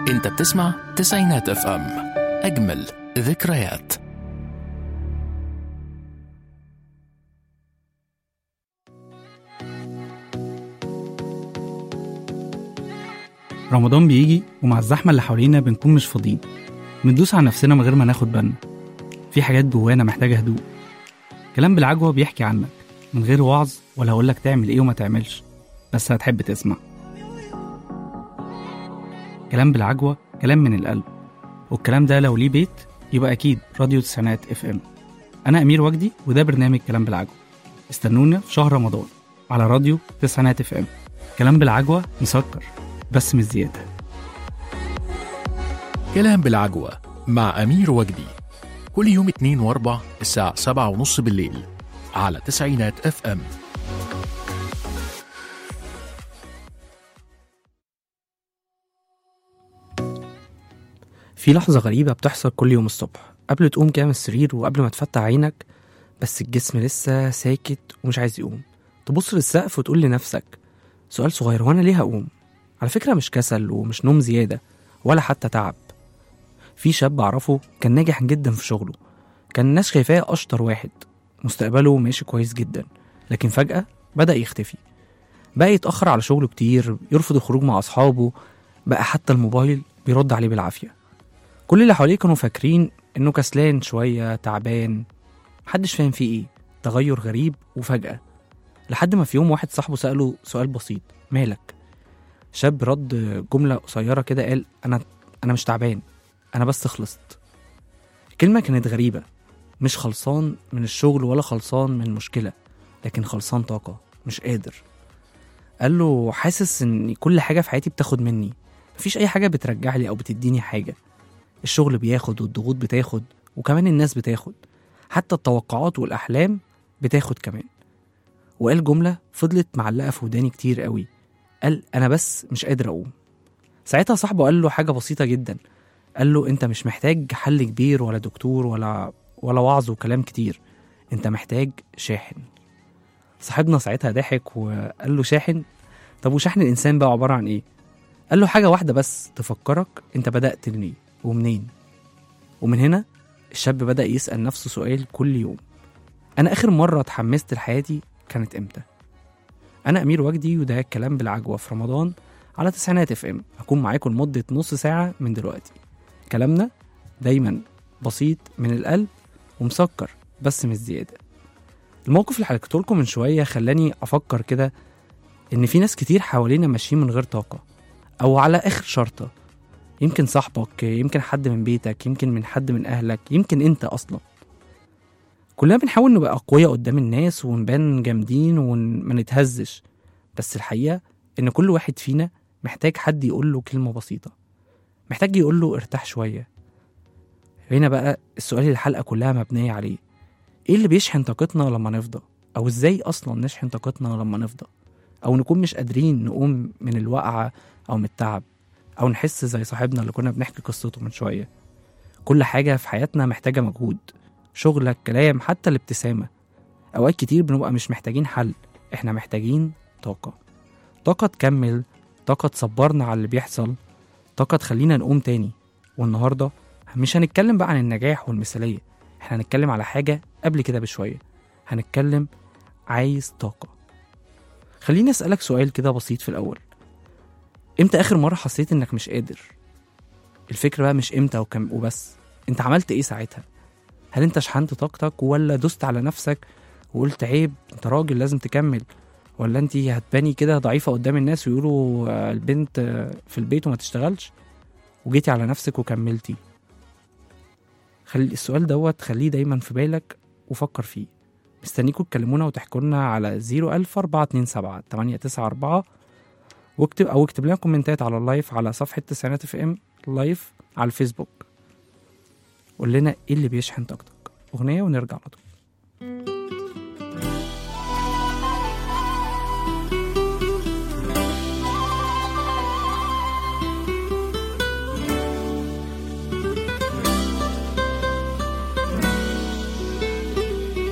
انت بتسمع تسعينات اف ام اجمل ذكريات رمضان بيجي ومع الزحمة اللي حوالينا بنكون مش فاضيين بندوس على نفسنا من غير ما ناخد بالنا في حاجات جوانا محتاجة هدوء كلام بالعجوة بيحكي عنك من غير وعظ ولا هقولك تعمل ايه وما تعملش بس هتحب تسمع كلام بالعجوة كلام من القلب والكلام ده لو ليه بيت يبقى أكيد راديو تسعينات اف ام أنا أمير وجدي وده برنامج كلام بالعجوة استنونا في شهر رمضان على راديو تسعينات اف ام كلام بالعجوة مسكر بس مش زيادة كلام بالعجوة مع أمير وجدي كل يوم اتنين واربع الساعة سبعة ونص بالليل على تسعينات اف ام في لحظة غريبة بتحصل كل يوم الصبح قبل تقوم كده من السرير وقبل ما تفتح عينك بس الجسم لسه ساكت ومش عايز يقوم تبص للسقف وتقول لنفسك سؤال صغير هو أنا ليه هقوم؟ على فكرة مش كسل ومش نوم زيادة ولا حتى تعب في شاب أعرفه كان ناجح جدا في شغله كان الناس شايفاه أشطر واحد مستقبله ماشي كويس جدا لكن فجأة بدأ يختفي بقى يتأخر على شغله كتير يرفض الخروج مع أصحابه بقى حتى الموبايل بيرد عليه بالعافية كل اللي حواليه كانوا فاكرين إنه كسلان شوية تعبان محدش فاهم فيه إيه تغير غريب وفجأة لحد ما في يوم واحد صاحبه سأله سؤال بسيط مالك شاب رد جملة قصيرة كده قال أنا أنا مش تعبان أنا بس خلصت الكلمة كانت غريبة مش خلصان من الشغل ولا خلصان من المشكلة لكن خلصان طاقة مش قادر قال له حاسس إن كل حاجة في حياتي بتاخد مني مفيش أي حاجة بترجع لي أو بتديني حاجة الشغل بياخد والضغوط بتاخد وكمان الناس بتاخد حتى التوقعات والأحلام بتاخد كمان وقال جملة فضلت معلقة في وداني كتير قوي قال أنا بس مش قادر أقوم ساعتها صاحبه قال له حاجة بسيطة جدا قال له أنت مش محتاج حل كبير ولا دكتور ولا ولا وعظ وكلام كتير أنت محتاج شاحن صاحبنا ساعتها ضحك وقال له شاحن طب وشحن الإنسان بقى عبارة عن إيه؟ قال له حاجة واحدة بس تفكرك أنت بدأت ليه ومنين ومن هنا الشاب بدأ يسأل نفسه سؤال كل يوم أنا آخر مرة اتحمست لحياتي كانت إمتى؟ أنا أمير وجدي وده الكلام بالعجوة في رمضان على تسعينات اف ام هكون معاكم لمدة نص ساعة من دلوقتي كلامنا دايما بسيط من القلب ومسكر بس مش زيادة الموقف اللي حكيته لكم من شوية خلاني أفكر كده إن في ناس كتير حوالينا ماشيين من غير طاقة أو على آخر شرطة يمكن صاحبك يمكن حد من بيتك يمكن من حد من أهلك يمكن أنت أصلا كلنا بنحاول نبقى أقوياء قدام الناس ونبان جامدين وما نتهزش بس الحقيقة إن كل واحد فينا محتاج حد يقول له كلمة بسيطة محتاج يقول له ارتاح شوية هنا بقى السؤال اللي الحلقة كلها مبنية عليه ايه اللي بيشحن طاقتنا لما نفضى او ازاي اصلا نشحن طاقتنا لما نفضى او نكون مش قادرين نقوم من الوقعة او من التعب او نحس زي صاحبنا اللي كنا بنحكي قصته من شوية كل حاجة في حياتنا محتاجة مجهود شغلك كلام حتى الابتسامة أوقات كتير بنبقى مش محتاجين حل إحنا محتاجين طاقة طاقة تكمل طاقة تصبرنا على اللي بيحصل طاقة تخلينا نقوم تاني والنهاردة مش هنتكلم بقى عن النجاح والمثالية احنا هنتكلم على حاجة قبل كده بشوية هنتكلم عايز طاقة خليني أسألك سؤال كده بسيط في الأول امتى آخر مرة حسيت إنك مش قادر الفكرة بقى مش امتى وكم وبس انت عملت ايه ساعتها هل انت شحنت طاقتك ولا دست على نفسك وقلت عيب انت راجل لازم تكمل ولا انت هتباني كده ضعيفة قدام الناس ويقولوا آه، البنت آه، في البيت وما تشتغلش وجيتي على نفسك وكملتي خلي السؤال دوت خليه دايما في بالك وفكر فيه مستنيكوا تكلمونا وتحكوا لنا على 01000 427 894 واكتب او اكتب لنا كومنتات على اللايف على صفحة تسعينات اف ام لايف على الفيسبوك قول لنا ايه اللي بيشحن طاقتك اغنية ونرجع على طول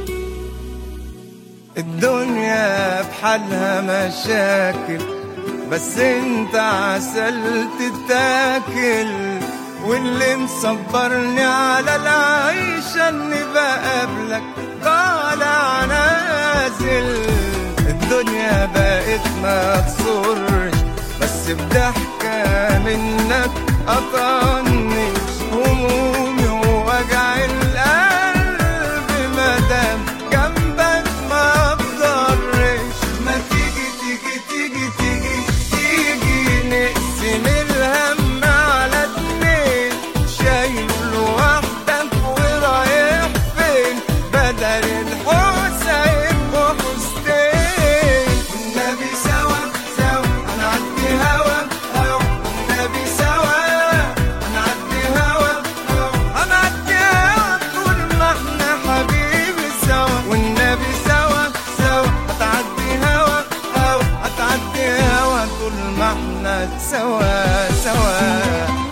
الدنيا بحالها مشاكل بس انت عسل تتاكل واللي مصبرني على العيشة اني بقابلك طالع نازل الدنيا بقت ما تصرش بس بضحكة منك أطنش همومي ووجع القلب مادام جنبك ما بضرش ما تيجي تيجي تيجي تيجي تيجي نقسم الهم على اتنين شايل لوحدك ورايح فين بدل الحوسة يبقوا حوستين والنبي سوا سوا هنعدي هوا هوا والنبي سوا هنعدي هوا هوا هنعدي هوا طول ما احنا حبيبي سوا والنبي سوا سوا هتعدي هوا هوا هتعدي هوا طول ما احنا سوا سوا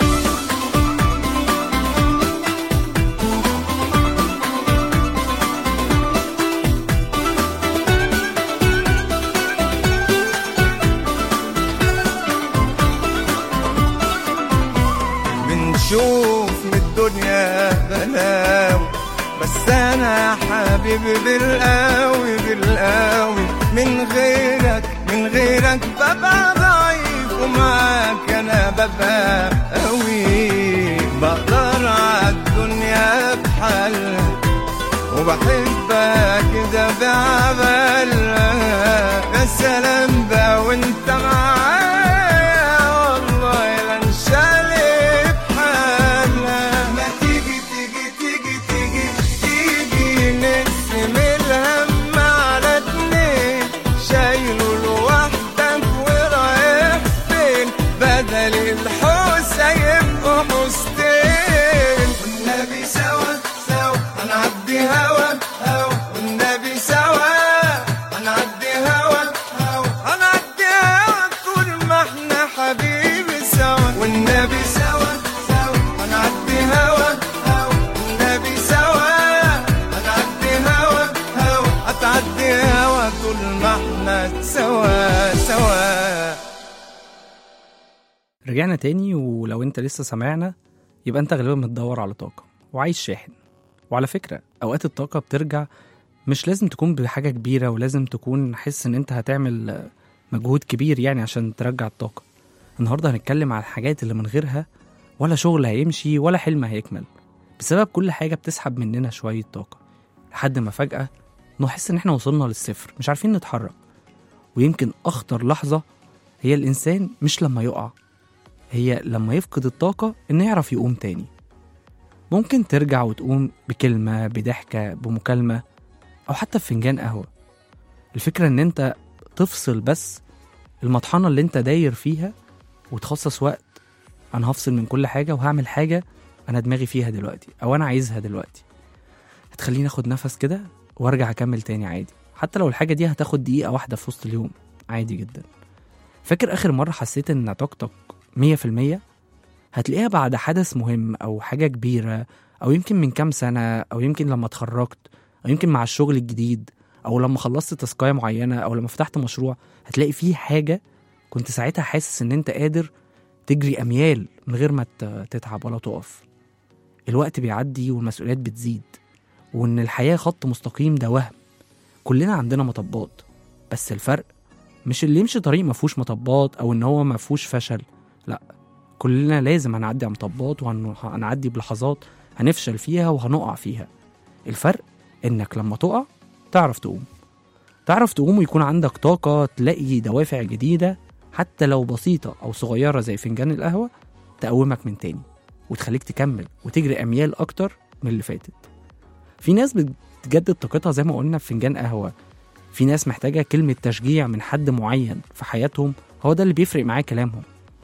بنشوف من الدنيا بلاوي بس انا حبيبي بالقوي بالقوي من غيرك من غيرك ببقى ضعيف ومعاك انا ببقى قوي بقدر عالدنيا بحالها وبحبك كده بعبالها يا سلام بقى وانت معايا والله لا انشالي بحالها ما تيجي تيجي تيجي تيجي تيجي نقسم الهم على اتنين شايله لوحدك ورايح فين بدل الحوسة يبقوا حوستين والنبي سوا سوا هنعدي هوا هوا والنبي سوا هنعدي هوا هوا هنعدي هوا طول ما احنا حبيبي سوا والنبي سوا سوا هنعدي هوا هوا والنبي سوا هنعدي هوا هوا هتعدي هوا طول ما احنا سوا سوا رجعنا تاني ولو انت لسه سامعنا يبقى انت غالبا بتدور على طاقة وعايز شاحن وعلى فكرة اوقات الطاقة بترجع مش لازم تكون بحاجة كبيرة ولازم تكون حس ان انت هتعمل آه، مجهود كبير يعني عشان ترجع الطاقة النهاردة هنتكلم على الحاجات اللي من غيرها ولا شغل هيمشي ولا حلم هيكمل بسبب كل حاجة بتسحب مننا شوية طاقة لحد ما فجأة نحس ان احنا وصلنا للصفر مش عارفين نتحرك ويمكن اخطر لحظة هي الانسان مش لما يقع هي لما يفقد الطاقة إنه يعرف يقوم تاني ممكن ترجع وتقوم بكلمة بضحكة بمكالمة أو حتى بفنجان قهوة الفكرة إن أنت تفصل بس المطحنة اللي أنت داير فيها وتخصص وقت أنا هفصل من كل حاجة وهعمل حاجة أنا دماغي فيها دلوقتي أو أنا عايزها دلوقتي هتخليني أخد نفس كده وأرجع أكمل تاني عادي حتى لو الحاجة دي هتاخد دقيقة واحدة في وسط اليوم عادي جدا فاكر آخر مرة حسيت إن طاقتك مية في المية هتلاقيها بعد حدث مهم أو حاجة كبيرة أو يمكن من كام سنة أو يمكن لما اتخرجت أو يمكن مع الشغل الجديد أو لما خلصت تاسكاية معينة أو لما فتحت مشروع هتلاقي فيه حاجة كنت ساعتها حاسس إن أنت قادر تجري أميال من غير ما ت- تتعب ولا تقف الوقت بيعدي والمسؤوليات بتزيد وإن الحياة خط مستقيم ده وهم كلنا عندنا مطبات بس الفرق مش اللي يمشي طريق ما فيهوش مطبات او ان هو ما فيهوش فشل لا كلنا لازم هنعدي على مطبات وهنعدي بلحظات هنفشل فيها وهنقع فيها الفرق انك لما تقع تعرف تقوم تعرف تقوم ويكون عندك طاقة تلاقي دوافع جديدة حتى لو بسيطة أو صغيرة زي فنجان القهوة تقومك من تاني وتخليك تكمل وتجري أميال أكتر من اللي فاتت في ناس بتجدد طاقتها زي ما قلنا في فنجان قهوة في ناس محتاجة كلمة تشجيع من حد معين في حياتهم هو ده اللي بيفرق معاه كلامهم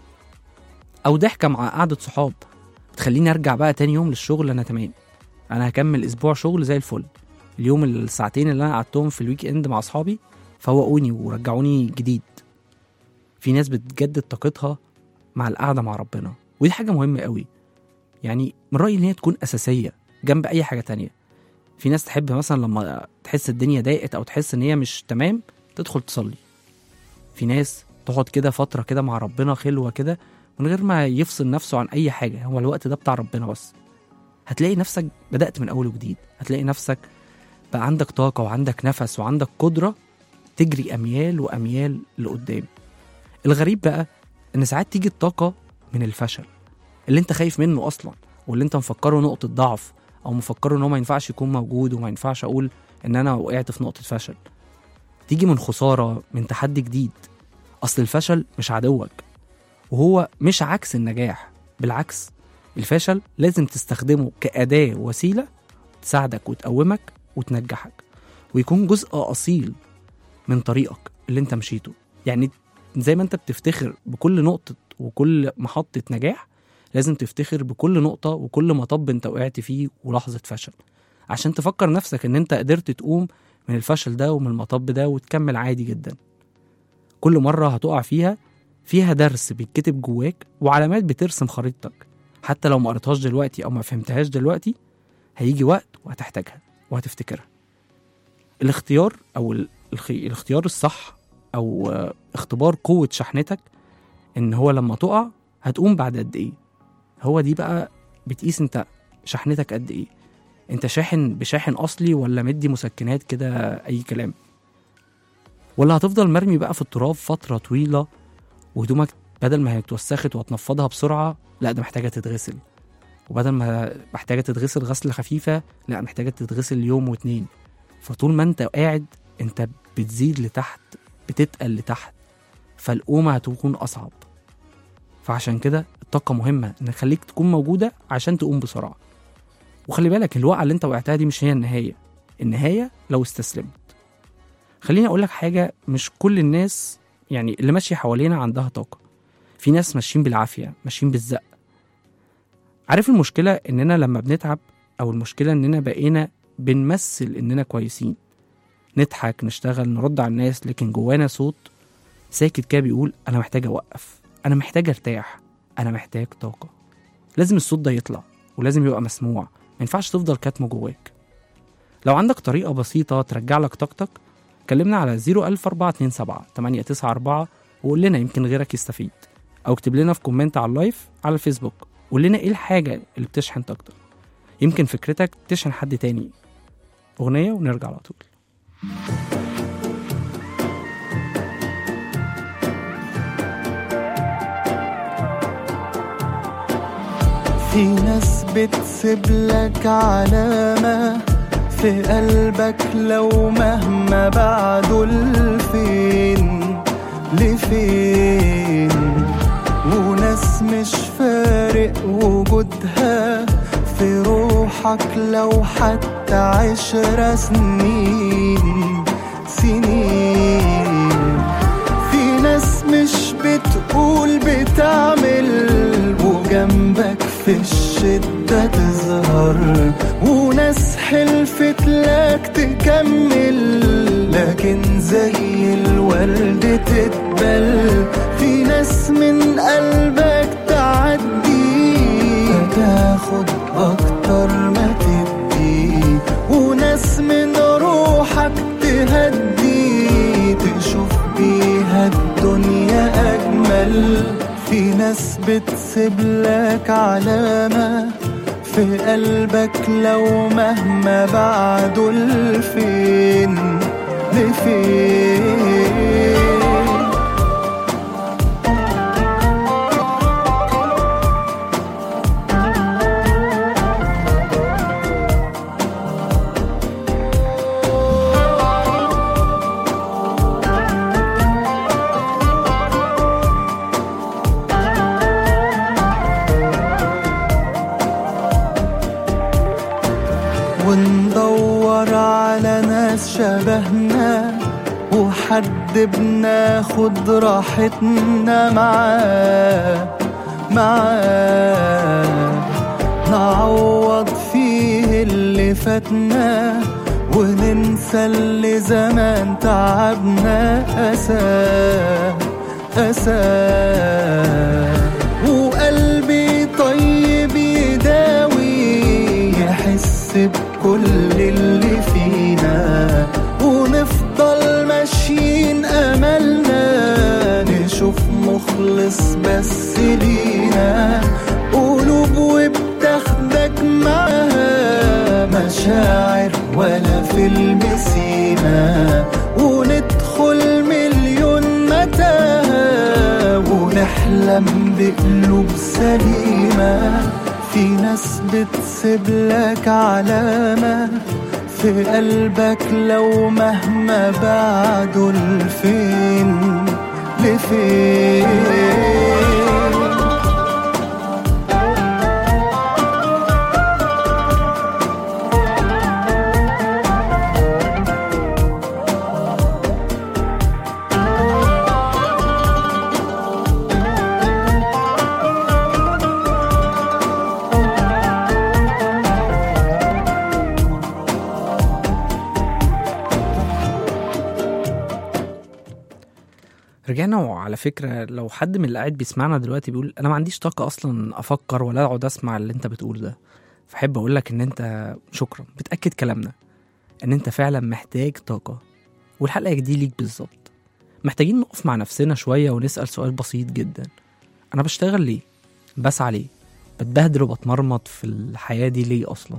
أو ضحكة مع قعدة صحاب تخليني أرجع بقى تاني يوم للشغل أنا تمام أنا هكمل أسبوع شغل زي الفل اليوم الساعتين اللي أنا قعدتهم في الويك إند مع أصحابي فوقوني ورجعوني جديد في ناس بتجدد طاقتها مع القعدة مع ربنا ودي حاجة مهمة قوي يعني من رأيي إن هي تكون أساسية جنب أي حاجة تانية في ناس تحب مثلا لما تحس الدنيا ضاقت او تحس ان هي مش تمام تدخل تصلي في ناس تقعد كده فترة كده مع ربنا خلوة كده من غير ما يفصل نفسه عن أي حاجة هو الوقت ده بتاع ربنا بس هتلاقي نفسك بدأت من أول وجديد هتلاقي نفسك بقى عندك طاقة وعندك نفس وعندك قدرة تجري أميال وأميال لقدام الغريب بقى إن ساعات تيجي الطاقة من الفشل اللي أنت خايف منه أصلا واللي أنت مفكره نقطة ضعف أو مفكره إن هو ما ينفعش يكون موجود وما ينفعش أقول إن أنا وقعت في نقطة فشل تيجي من خسارة من تحدي جديد أصل الفشل مش عدوك وهو مش عكس النجاح بالعكس الفشل لازم تستخدمه كأداة وسيلة تساعدك وتقومك وتنجحك ويكون جزء أصيل من طريقك اللي انت مشيته يعني زي ما انت بتفتخر بكل نقطة وكل محطة نجاح لازم تفتخر بكل نقطة وكل مطب انت وقعت فيه ولحظة فشل عشان تفكر نفسك ان انت قدرت تقوم من الفشل ده ومن المطب ده وتكمل عادي جدا كل مرة هتقع فيها فيها درس بيتكتب جواك وعلامات بترسم خريطتك حتى لو ما قريتهاش دلوقتي او ما فهمتهاش دلوقتي هيجي وقت وهتحتاجها وهتفتكرها الاختيار او ال- الخ- الاختيار الصح او آه، اختبار قوة شحنتك ان هو لما تقع هتقوم بعد قد ايه هو دي بقى بتقيس انت شحنتك قد ايه انت شاحن بشاحن اصلي ولا مدي مسكنات كده اي كلام ولا هتفضل مرمي بقى في التراب فترة طويلة وهدومك بدل ما هي اتوسخت وهتنفضها بسرعة لا ده محتاجة تتغسل وبدل ما محتاجة تتغسل غسلة خفيفة لا محتاجة تتغسل يوم واتنين فطول ما انت قاعد انت بتزيد لتحت بتتقل لتحت فالقومة هتكون أصعب فعشان كده الطاقة مهمة إن خليك تكون موجودة عشان تقوم بسرعة وخلي بالك الوقعة اللي انت وقعتها دي مش هي النهاية النهاية لو استسلمت خليني أقولك حاجة مش كل الناس يعني اللي ماشية حوالينا عندها طاقة في ناس ماشيين بالعافية ماشيين بالزق عارف المشكلة إننا لما بنتعب أو المشكلة إننا بقينا بنمثل إننا كويسين نضحك نشتغل نرد على الناس لكن جوانا صوت ساكت كده بيقول أنا محتاج أوقف أنا محتاج أرتاح أنا محتاج طاقة لازم الصوت ده يطلع ولازم يبقى مسموع ما ينفعش تفضل كاتمه جواك لو عندك طريقة بسيطة ترجع لك طاقتك كلمنا على 01427 894 وقول لنا يمكن غيرك يستفيد أو اكتب لنا في كومنت على اللايف على الفيسبوك قول لنا إيه الحاجة اللي بتشحن طاقتك يمكن فكرتك تشحن حد تاني أغنية ونرجع على طول في ناس بتسيب لك علامة في قلبك لو مهما بعدوا لفين لفين وناس مش فارق وجودها في روحك لو حتى عشر سنين سنين في ناس مش بتقول بتعمل وجنبك في الشدة تظهر وناس حلفت لك تكمل لكن زي الورد تتبل في ناس من قلبك تعدي فتاخد أكتر ما تدي وناس من روحك تهدي تشوف بيها الدنيا أجمل في ناس بتسيب لك علامة في قلبك لو مهما بعدوا لفين لفين وندور على ناس شبهنا وحد بناخد راحتنا معاه معاه نعوض فيه اللي فاتنا وننسى اللي زمان تعبنا أساه أساه وقلبي طيب يداوي يحس بكل اللي فينا ونفضل ماشيين أملنا نشوف نشوف مخلص بس لينا قلوب وبتاخدك معاها مشاعر ولا فيلم سيما وندخل مليون متاهة ونحلم بقلوب سليمة في ناس بتسيب لك علامة في قلبك لو مهما بعدوا لفين لفين رجعنا وعلى فكرة لو حد من اللي قاعد بيسمعنا دلوقتي بيقول أنا ما عنديش طاقة أصلا أفكر ولا أقعد أسمع اللي أنت بتقول ده فأحب أقول لك إن أنت شكرا بتأكد كلامنا إن أنت فعلا محتاج طاقة والحلقة دي ليك بالظبط محتاجين نقف مع نفسنا شوية ونسأل سؤال بسيط جدا أنا بشتغل ليه؟ بسعى ليه؟ بتبهدل وبتمرمط في الحياة دي ليه أصلا؟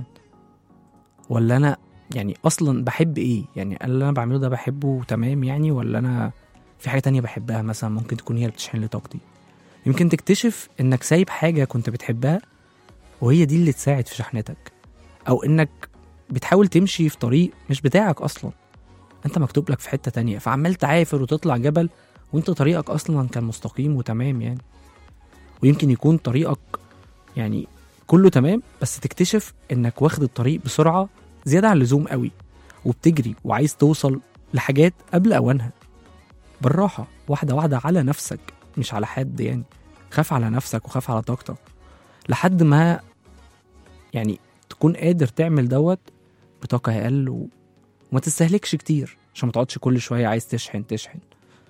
ولا أنا يعني أصلا بحب إيه؟ يعني اللي أنا بعمله ده بحبه تمام يعني ولا أنا في حاجة تانية بحبها مثلا ممكن تكون هي اللي بتشحن لي طاقتي يمكن تكتشف انك سايب حاجة كنت بتحبها وهي دي اللي تساعد في شحنتك او انك بتحاول تمشي في طريق مش بتاعك اصلا انت مكتوب لك في حتة تانية فعمال تعافر وتطلع جبل وانت طريقك اصلا كان مستقيم وتمام يعني ويمكن يكون طريقك يعني كله تمام بس تكتشف انك واخد الطريق بسرعة زيادة عن اللزوم قوي وبتجري وعايز توصل لحاجات قبل اوانها بالراحة واحدة واحدة على نفسك مش على حد يعني خاف على نفسك وخاف على طاقتك لحد ما يعني تكون قادر تعمل دوت بطاقة أقل و... وما تستهلكش كتير عشان ما تقعدش كل شوية عايز تشحن تشحن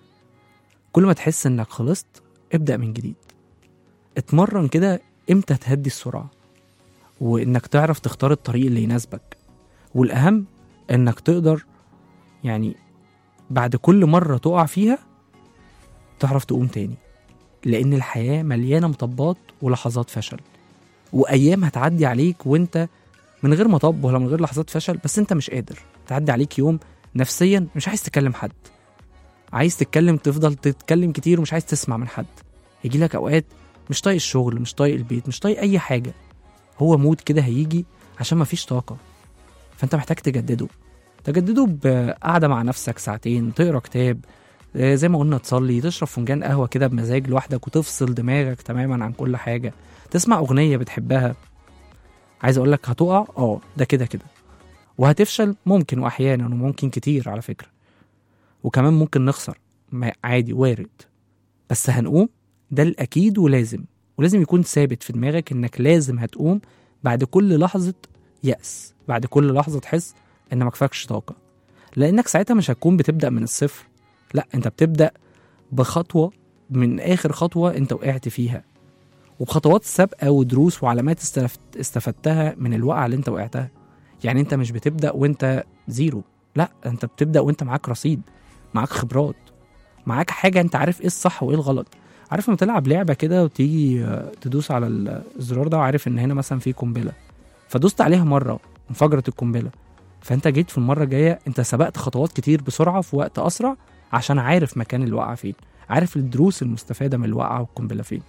كل ما تحس انك خلصت ابدأ من جديد اتمرن كده امتى تهدي السرعة وانك تعرف تختار الطريق اللي يناسبك والأهم انك تقدر يعني بعد كل مرة تقع فيها تعرف تقوم تاني لأن الحياة مليانة مطبات ولحظات فشل وأيام هتعدي عليك وأنت من غير مطب ولا من غير لحظات فشل بس أنت مش قادر تعدي عليك يوم نفسيا مش عايز تكلم حد عايز تتكلم تفضل تتكلم كتير ومش عايز تسمع من حد يجي لك أوقات مش طايق الشغل مش طايق البيت مش طايق أي حاجة هو مود كده هيجي عشان مفيش طاقة فأنت محتاج تجدده تجدده بقعدة مع نفسك ساعتين تقرا كتاب آه، زي ما قلنا تصلي تشرب فنجان قهوة كده بمزاج لوحدك وتفصل دماغك تماما عن كل حاجة تسمع أغنية بتحبها عايز أقول لك هتقع اه ده كده كده وهتفشل ممكن وأحيانا وممكن كتير على فكرة وكمان ممكن نخسر ما- عادي وارد بس هنقوم ده الأكيد ولازم ولازم يكون ثابت في دماغك إنك لازم هتقوم بعد كل لحظة يأس بعد كل لحظة تحس ان ما كفاكش طاقه لانك ساعتها مش هتكون بتبدا من الصفر لا انت بتبدا بخطوه من اخر خطوه انت وقعت فيها وبخطوات سابقه ودروس وعلامات استلفت استفدتها من الوقعه اللي انت وقعتها يعني انت مش بتبدا وانت زيرو لا انت بتبدا وانت معاك رصيد معاك خبرات معاك حاجه انت عارف ايه الصح وايه الغلط عارف لما تلعب لعبه كده وتيجي آه، تدوس على الزرار ده وعارف ان هنا مثلا في قنبله فدوست عليها مره انفجرت القنبله فانت جيت في المره الجايه انت سبقت خطوات كتير بسرعه في وقت اسرع عشان عارف مكان الوقعه فين عارف الدروس المستفاده من الوقعه والقنبله فين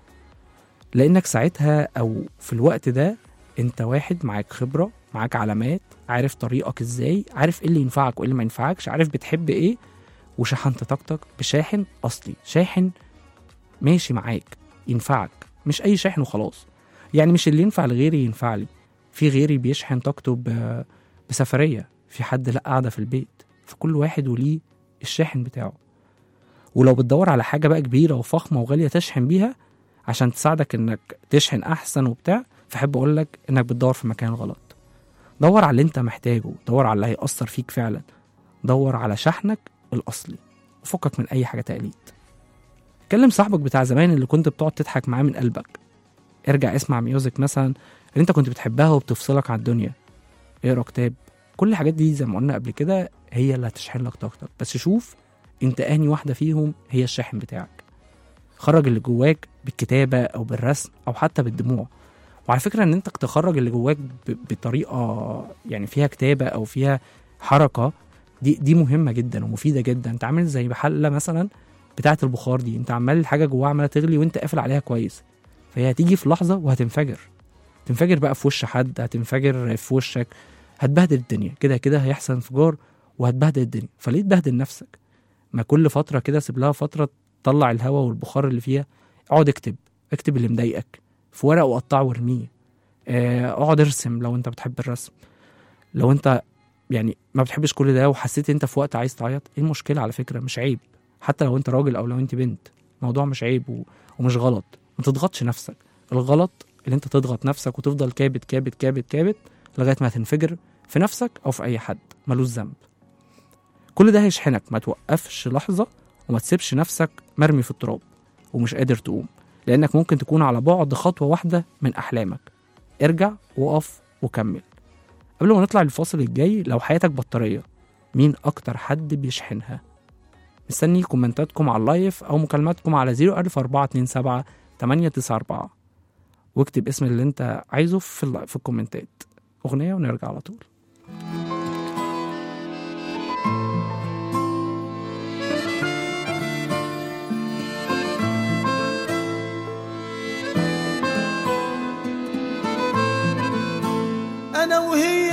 لانك ساعتها او في الوقت ده انت واحد معاك خبره معاك علامات عارف طريقك ازاي عارف ايه اللي ينفعك وايه اللي ما ينفعكش عارف بتحب ايه وشحنت طاقتك بشاحن اصلي شاحن ماشي معاك ينفعك مش اي شاحن وخلاص يعني مش اللي ينفع لغيري ينفع لي في غيري بيشحن طاقته ب- بسفريه في حد لا قاعده في البيت فكل واحد وليه الشاحن بتاعه ولو بتدور على حاجه بقى كبيره وفخمه وغاليه تشحن بيها عشان تساعدك انك تشحن احسن وبتاع فاحب اقول لك انك بتدور في مكان غلط دور على اللي انت محتاجه دور على اللي هيأثر فيك فعلا دور على شحنك الاصلي وفكك من اي حاجه تقليد كلم صاحبك بتاع زمان اللي كنت بتقعد تضحك معاه من قلبك ارجع اسمع ميوزك مثلا اللي انت كنت بتحبها وبتفصلك عن الدنيا اقرا كتاب كل الحاجات دي زي ما قلنا قبل كده هي اللي هتشحن لك طاقتك بس شوف انت انهي واحده فيهم هي الشاحن بتاعك خرج اللي جواك بالكتابة أو بالرسم أو حتى بالدموع وعلى فكرة إن أنت تخرج اللي جواك ب- بطريقة يعني فيها كتابة أو فيها حركة دي دي مهمة جدا ومفيدة جدا أنت عامل زي بحلة مثلا بتاعة البخار دي أنت عمال الحاجة جواها عمالة تغلي وأنت قافل عليها كويس فهي هتيجي في لحظة وهتنفجر تنفجر بقى في وش حد هتنفجر في وشك هتبهدل الدنيا كده كده هيحصل انفجار وهتبهدل الدنيا فليه تبهدل نفسك ما كل فترة كده سيب لها فترة تطلع الهواء والبخار اللي فيها اقعد اكتب اكتب اللي مضايقك في ورقة وقطعه وارميه آه، اقعد ارسم لو انت بتحب الرسم لو انت يعني ما بتحبش كل ده وحسيت انت في وقت عايز تعيط ايه المشكلة على فكرة مش عيب حتى لو انت راجل او لو انت بنت الموضوع مش عيب و... ومش غلط ما تضغطش نفسك الغلط اللي انت تضغط نفسك وتفضل كابت كابت كابت كابت لغايه ما هتنفجر في نفسك او في اي حد ملوش ذنب كل ده هيشحنك ما توقفش لحظه وما تسيبش نفسك مرمي في التراب ومش قادر تقوم لانك ممكن تكون على بعد خطوه واحده من احلامك ارجع وقف وكمل قبل ما نطلع للفاصل الجاي لو حياتك بطاريه مين اكتر حد بيشحنها مستني كومنتاتكم على اللايف او مكالماتكم على 01427 894 واكتب اسم اللي انت عايزه في الل- في الكومنتات اغنيه ونرجع على طول انا وهي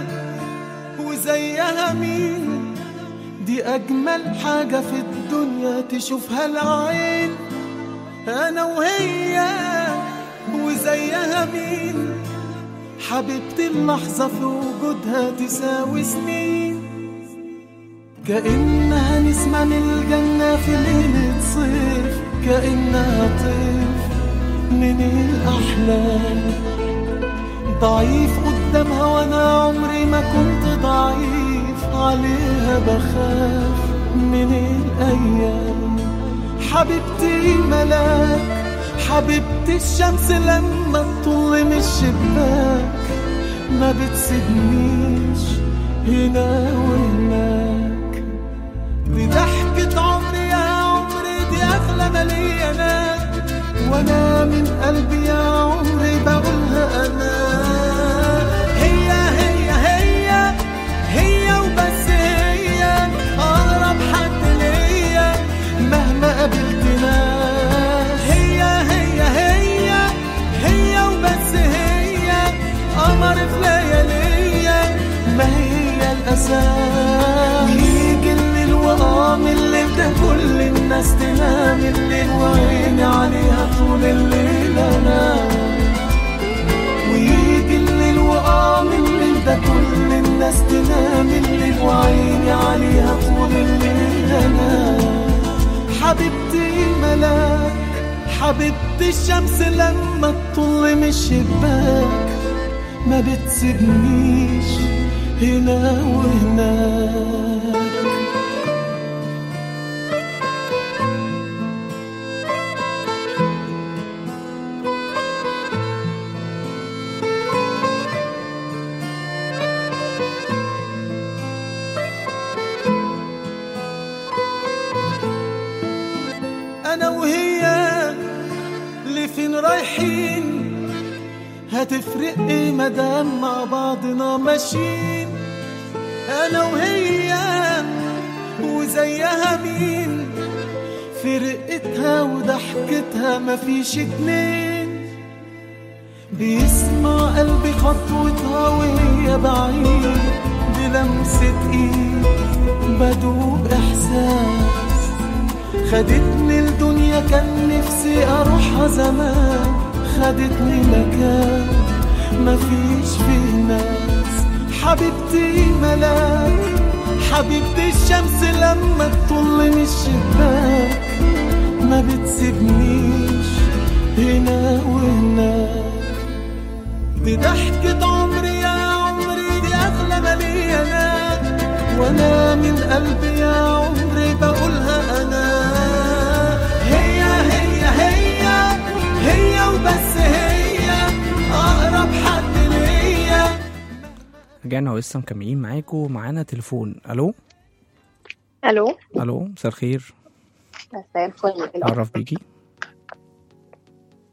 وزيها مين دي اجمل حاجة في الدنيا تشوفها العين انا وهي وزيها مين حبيبتي اللحظة في وجودها تساوي سنين كأنها نسمة من الجنة في ليلة صيف كأنها طيف من الأحلام ضعيف قدامها وانا عمري ما كنت ضعيف عليها بخاف من الايام حبيبتي ملاك حبيبتي الشمس لما تطل من الشباك ما بتسيبنيش هنا وهناك دي ضحكة عمري يا عمري دي أغلى مليانة وأنا من قلبي يا عمري بقولها أنا هي هي هي هي وبس هي أقرب حد ليا مهما قابلت ناس هي هي هي هي وبس هي قمر في لياليا ما هي الأساس ويجي الليل وقام الليل ده كل الناس تنام الليل وعيني عليها طول الليل أنام ويجي الليل وقام الليل ده كل الناس تنام الليل وعيني عليها طول الليل أنام حبيبتي ملاك حبيبتي الشمس لما تطل من الشباك ما بتسيبنيش هنا وهناك انا وهي لفين رايحين هتفرق ايه مدام مع بعضنا ماشيين انا وهي وزيها مين فرقتها وضحكتها مفيش اتنين بيسمع قلبي خطوتها وهي بعيد بلمسة ايد بدوب احساس خدتني الدنيا كان نفسي اروحها زمان خدتني مكان مفيش فيه ناس حبيبتي ملاك حبيبتي الشمس لما تطل من الشباك ما بتسيبنيش هنا وهناك دي ضحكة عمري يا عمري دي أغلى مليانة وأنا من قلبي يا عمري بقولها أنا هي هي هي هي وبس هي أقرب حد ليا رجعنا ولسه مكملين معاكم معانا تليفون الو الو الو مساء الخير مساء الفل اعرف بيكي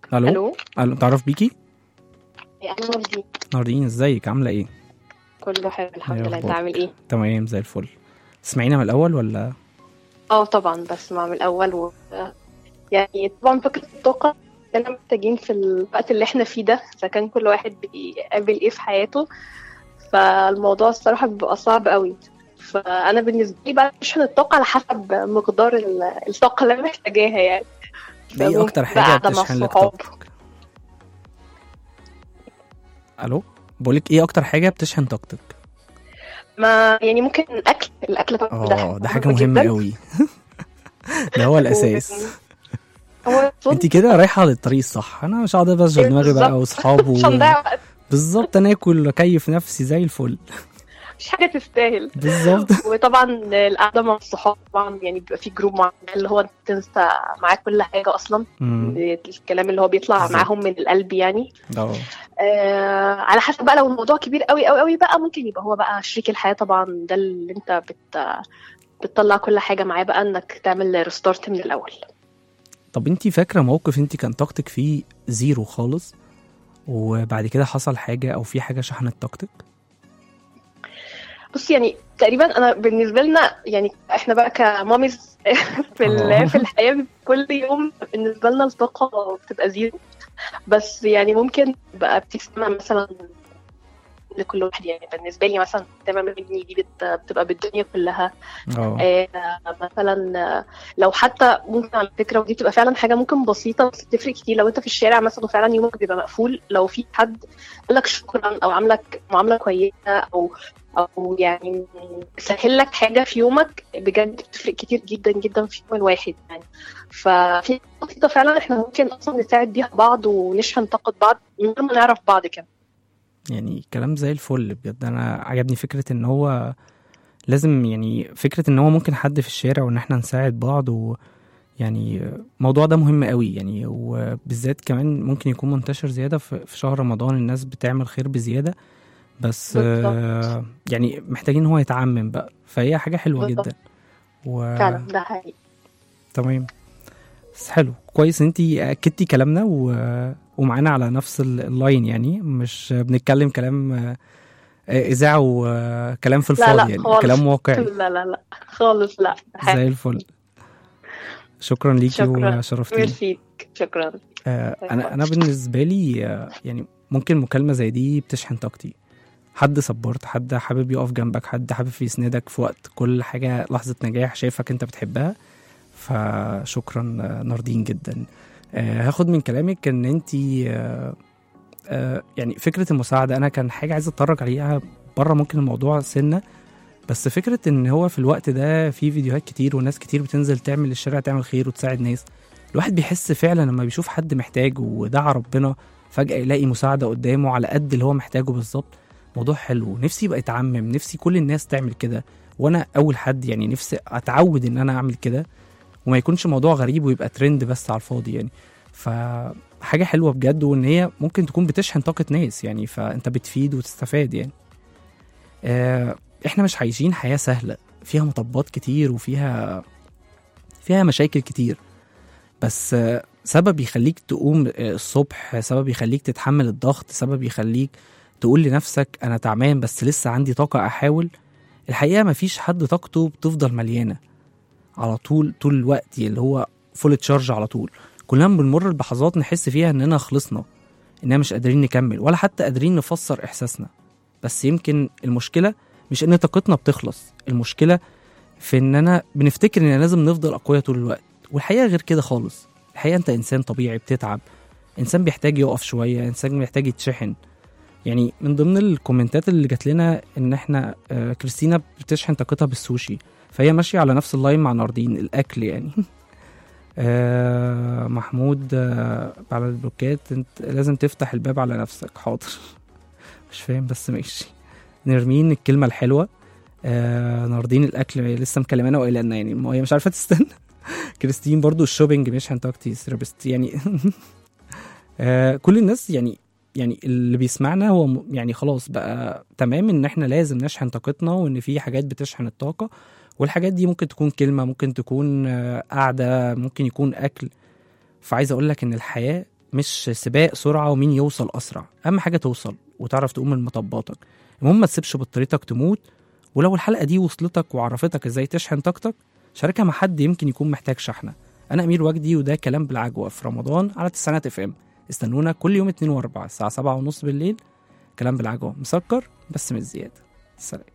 الو الو الو تعرف بيكي انا ناردين ناردين ازيك عامله ايه كله حلو الحمد إيه لله انت أخبارك؟ عامل ايه تمام زي الفل تسمعينا من الاول ولا اه طبعا بسمع من الاول و... يعني طبعا فكره الطاقه احنا محتاجين في الوقت اللي احنا فيه ده اذا كان كل واحد بيقابل ايه في حياته فالموضوع الصراحه بيبقى صعب قوي فانا بالنسبه لي بقى بشحن الطاقه على حسب مقدار ال- الطاقه اللي انا محتاجاها يعني ده ايه اكتر فممكن حاجه قاعدة مع بتشحن لك الصحاب. طاقتك الو بقولك ايه اكتر حاجه بتشحن طاقتك ما يعني ممكن الاكل الاكل طبعا اه ده حاجه مهم مهمه جداً. قوي ده هو الاساس هو انت كده رايحه للطريق الصح انا مش هقعد ابشر دماغي بقى بالظبط. واصحاب مش هنضيع و... وقت بالظبط انا اكل اكيف نفسي زي الفل مش حاجه تستاهل بالظبط وطبعا القعده مع الصحاب طبعا يعني بيبقى في جروب معين اللي هو انت تنسى معاك كل حاجه اصلا مم. الكلام اللي هو بيطلع بالظبط. معاهم من القلب يعني اه آه على حسب بقى لو الموضوع كبير قوي قوي قوي بقى ممكن يبقى هو بقى شريك الحياه طبعا ده اللي انت بت بتطلع كل حاجه معاه بقى انك تعمل ريستارت من الاول طب انت فاكره موقف انت كان طاقتك فيه زيرو خالص وبعد كده حصل حاجه او في حاجه شحنت طاقتك بص يعني تقريبا انا بالنسبه لنا يعني احنا بقى كماميز في آه. ال- في الحياه كل يوم بالنسبه لنا الطاقه بتبقى زيرو بس يعني ممكن بقى بتسمع مثلا لكل واحد يعني بالنسبه لي مثلا تمام ابني دي بت- بتبقى بالدنيا كلها اه آه مثلا آه، لو حتى ممكن على فكره ودي بتبقى فعلا حاجه ممكن بسيطه بس بتفرق كتير لو انت في الشارع مثلا وفعلا يومك بيبقى مقفول لو في حد قال لك شكرا او عاملك معامله كويسه او او يعني سهل لك حاجه في يومك بجد بتفرق كتير جدا جدا في يوم الواحد يعني ففي بسيطه فعلا احنا ممكن اصلا نساعد بيها بعض ونشحن طاقه بعض من غير ما نعرف بعض كمان يعني كلام زي الفل بجد انا عجبني فكره ان هو لازم يعني فكره ان هو ممكن حد في الشارع وان احنا نساعد بعض و يعني الموضوع ده مهم قوي يعني وبالذات كمان ممكن يكون منتشر زياده في في شهر رمضان الناس بتعمل خير بزياده بس بالظبط. آه، يعني محتاجين هو يتعمم بقى فهي حاجه حلوه بالظبط. جدا و... فعلا ده حقيقي تمام بس حلو كويس انت اكدتي كلامنا و... ومعانا على نفس ال- اللاين يعني مش بنتكلم كلام آه، اذاعه وكلام في لا، لا، الفاضي يعني خالص. كلام واقعي لا لا لا خالص لا حقيقي. زي الفل شكرا ليكي شكراً. وشرفتيني ميرسي شكرا آه، انا انا بالنسبه لي آه، يعني ممكن مكالمه زي دي بتشحن طاقتي حد سبورت حد حابب يقف جنبك حد حابب يسندك في وقت كل حاجه لحظه نجاح شايفك انت بتحبها فشكرا آه، ناردين جدا آه، هاخد من كلامك ان انت يعني فكره المساعده انا كان حاجه عايز اتطرق عليها بره ممكن الموضوع سنه بس فكره ان هو في الوقت ده في فيديوهات كتير وناس كتير بتنزل تعمل الشارع تعمل خير وتساعد ناس الواحد بيحس فعلا لما بيشوف حد محتاج ودعا ربنا فجأة يلاقي مساعدة قدامه على قد اللي هو محتاجه بالظبط موضوع حلو نفسي يبقى يتعمم نفسي كل الناس تعمل كده وانا اول حد يعني نفسي اتعود ان انا اعمل كده وما يكونش موضوع غريب ويبقى ترند بس على الفاضي يعني فحاجة حلوة بجد وان هي ممكن تكون بتشحن طاقة ناس يعني فانت بتفيد وتستفاد يعني آه احنا مش عايشين حياة سهلة فيها مطبات كتير وفيها فيها مشاكل كتير بس آه، سبب يخليك تقوم آه، الصبح سبب يخليك تتحمل الضغط سبب يخليك تقول لنفسك انا تعبان بس لسه عندي طاقة احاول الحقيقة مفيش حد طاقته بتفضل مليانة على طول طول الوقت اللي هو فول تشارج على طول كلنا بنمر بلحظات نحس فيها اننا خلصنا اننا مش قادرين نكمل ولا حتى قادرين نفسر احساسنا بس يمكن المشكلة مش ان طاقتنا بتخلص المشكلة في اننا بنفتكر ان لازم نفضل اقوياء طول الوقت والحقيقة غير كده خالص الحقيقة انت انسان طبيعي بتتعب انسان بيحتاج يقف شوية انسان بيحتاج يتشحن يعني من ضمن الكومنتات اللي جات لنا ان احنا آه كريستينا بتشحن طاقتها بالسوشي فهي ماشية على نفس اللاين مع ناردين الاكل يعني آه محمود آه على البلوكات انت لازم تفتح الباب على نفسك حاضر مش فاهم بس ماشي نرمين الكلمة الحلوة آه ناردين الأكل لسه مكلمانا وقايله لنا يعني ما هي مش عارفة تستنى كريستين برضو الشوبينج مش هنطاقتي ثيرابيست يعني آه كل الناس يعني يعني اللي بيسمعنا هو م- يعني خلاص بقى تمام ان احنا لازم نشحن طاقتنا وان في حاجات بتشحن الطاقة والحاجات دي ممكن تكون كلمة ممكن تكون آه، قعدة ممكن يكون أكل فعايز أقول لك إن الحياة مش سباق سرعة ومين يوصل أسرع أهم حاجة توصل وتعرف تقوم من مطباتك المهم ما تسيبش بطاريتك تموت ولو الحلقة دي وصلتك وعرفتك ازاي تشحن طاقتك شاركها مع حد يمكن يكون محتاج شحنة أنا أمير وجدي وده كلام بالعجوة في رمضان على تسعينات اف ام استنونا كل يوم اتنين واربعة الساعة سبعة ونص بالليل كلام بالعجوة مسكر بس مش زيادة سلام